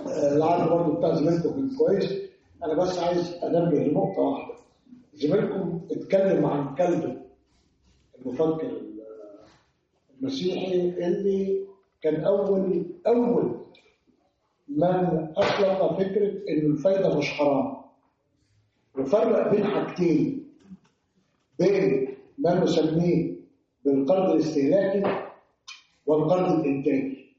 آه، العرض برضه بتاع زميلكم كان كويس انا بس عايز انبه لنقطه واحده زميلكم اتكلم عن كلب المفكر المسيحي اللي كان اول اول من اطلق فكره ان الفايده مش حرام وفرق بين حاجتين بين ما نسميه بالقرض الاستهلاكي والقرض الانتاجي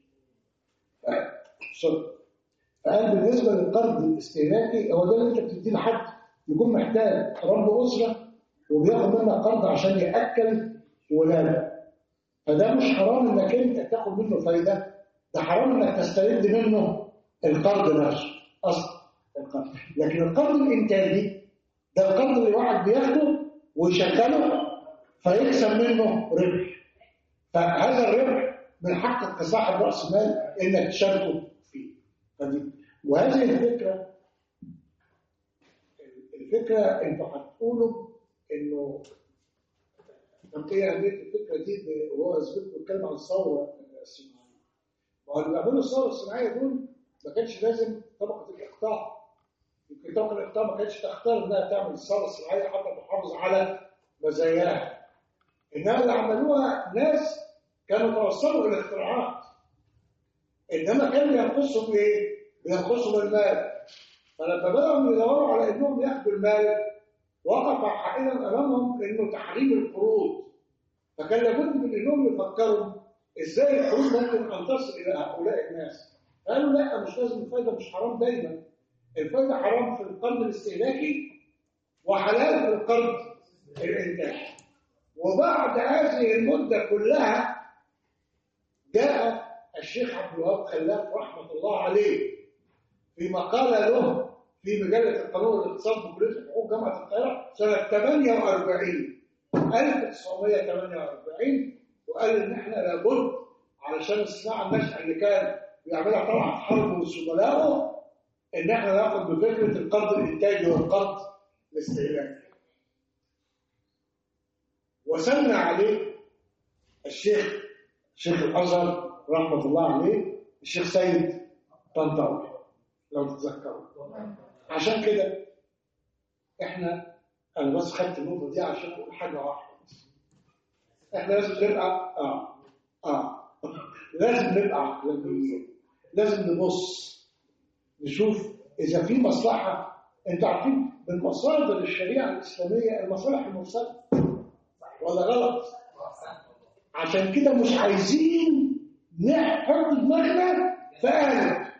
صدق فقال بالنسبه للقرض الاستهلاكي هو ده اللي انت بتديه لحد يكون محتاج رب اسره وبياخد منك قرض عشان ياكل ولاده فده مش حرام انك انت تاخد منه فايده ده حرام انك تسترد منه القرض نفسه اصلا القرض لكن القرض الانتاجي ده القرض اللي واحد بياخده ويشغله فيكسب منه ربح فهذا الربح من حقك كصاحب راس مال انك تشاركه فيه فدي وهذه الفكره الفكره انتوا هتقولوا انه طب ايه اهميه الفكره دي وهو زبيب بيتكلم عن الثوره الصناعيه ما هو اللي بيعملوا الثوره الصناعيه دول ما كانش لازم طبقه الاقطاع يمكن طبقه الاقطاع ما كانتش تختار انها تعمل الثوره الصناعيه حتى تحافظ على مزاياها انما اللي عملوها ناس كانوا توصلوا الى اختراعات انما كان بينقصهم ايه؟ بينقصهم المال فلما بدأوا يدوروا على انهم ياخدوا المال وقف حائلا امامهم انه تحريم القروض فكان لابد من انهم يفكروا ازاي القروض ممكن ان تصل الى هؤلاء الناس قالوا لا مش لازم الفايده مش حرام دايما الفايده حرام في القرض الاستهلاكي وحلال في القرض الانتاجي وبعد هذه المده كلها جاء الشيخ عبد الوهاب خلاف رحمه الله عليه في مقاله له في مجله القانون الاقتصاد بكليه حقوق جامعه القاهره سنه 48 1948 وقال ان احنا لابد علشان الصناعه الناشئه اللي كان بيعملها طلعت حرب وزملائه ان احنا ناخد بفكره القرض الانتاجي والقرض الاستهلاكي وسمى عليه الشيخ شيخ الازهر رحمه الله عليه الشيخ سيد طنطاوي لو تتذكروا عشان كده احنا انا بس خدت النقطه دي عشان اقول حاجه واحده بس احنا لازم نبقى اه اه لازم نبقى عقلانيين لازم نبص نشوف اذا في مصلحه انتوا عارفين من مصادر الشريعه الاسلاميه المصالح المرسله ولا غلط عشان كده مش عايزين نحط دماغنا في قالب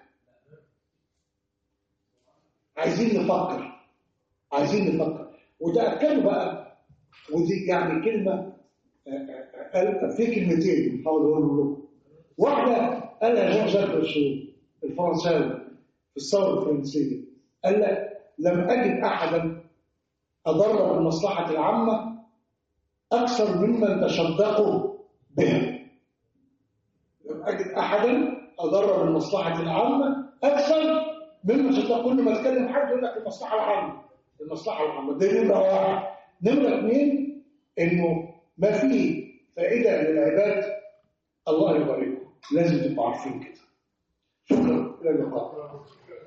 عايزين نفكر عايزين نفكر وتأكدوا بقى ودي يعني كلمة في كلمتين حاول اقول لكم واحدة قالها جون جاك روسو الفرنساوي في الثورة الفرنسية قال لك لم أجد أحدا أضر بالمصلحة العامة أكثر ممن تشدقوا بها لم أجد أحدا أضر بالمصلحة العامة أكثر مما تشدق كل ما تكلم حد يقول لك المصلحة العامة المصلحة العامة ده نمرة واحد نمرة اثنين إنه ما فيه فائدة للعباد الله يبارككم لازم تبقوا عارفين كده شكرا إلى اللقاء